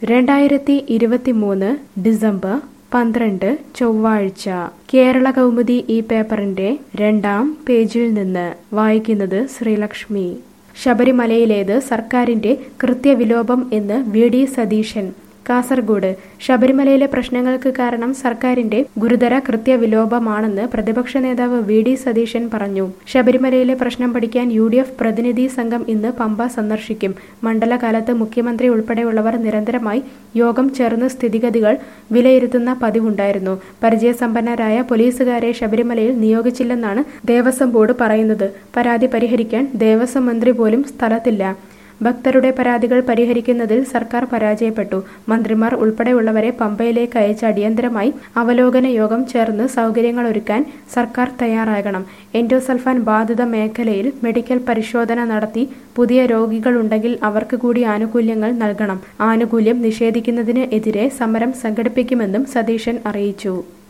രണ്ടായിരത്തി ഇരുപത്തിമൂന്ന് ഡിസംബർ പന്ത്രണ്ട് ചൊവ്വാഴ്ച കേരള കൗമുദി ഈ പേപ്പറിന്റെ രണ്ടാം പേജിൽ നിന്ന് വായിക്കുന്നത് ശ്രീലക്ഷ്മി ശബരിമലയിലേത് സർക്കാരിന്റെ കൃത്യവിലോപം എന്ന് വി ഡി സതീശൻ കാസർഗോഡ് ശബരിമലയിലെ പ്രശ്നങ്ങൾക്ക് കാരണം സർക്കാരിന്റെ ഗുരുതര കൃത്യവിലോപമാണെന്ന് പ്രതിപക്ഷ നേതാവ് വി ഡി സതീശൻ പറഞ്ഞു ശബരിമലയിലെ പ്രശ്നം പഠിക്കാൻ യു ഡി എഫ് പ്രതിനിധി സംഘം ഇന്ന് പമ്പ സന്ദർശിക്കും മണ്ഡലകാലത്ത് മുഖ്യമന്ത്രി ഉൾപ്പെടെയുള്ളവർ നിരന്തരമായി യോഗം ചേർന്ന് സ്ഥിതിഗതികൾ വിലയിരുത്തുന്ന പതിവുണ്ടായിരുന്നു പരിചയസമ്പന്നരായ പോലീസുകാരെ ശബരിമലയിൽ നിയോഗിച്ചില്ലെന്നാണ് ദേവസ്വം ബോർഡ് പറയുന്നത് പരാതി പരിഹരിക്കാൻ ദേവസ്വം മന്ത്രി പോലും സ്ഥലത്തില്ല ഭക്തരുടെ പരാതികൾ പരിഹരിക്കുന്നതിൽ സർക്കാർ പരാജയപ്പെട്ടു മന്ത്രിമാർ ഉൾപ്പെടെയുള്ളവരെ പമ്പയിലേക്ക് അയച്ച് അടിയന്തരമായി അവലോകന യോഗം ചേർന്ന് സൗകര്യങ്ങളൊരുക്കാൻ സർക്കാർ തയ്യാറാകണം എൻഡോസൾഫാൻ ബാധിത മേഖലയിൽ മെഡിക്കൽ പരിശോധന നടത്തി പുതിയ രോഗികളുണ്ടെങ്കിൽ അവർക്ക് കൂടി ആനുകൂല്യങ്ങൾ നൽകണം ആനുകൂല്യം നിഷേധിക്കുന്നതിന് എതിരെ സമരം സംഘടിപ്പിക്കുമെന്നും സതീശൻ അറിയിച്ചു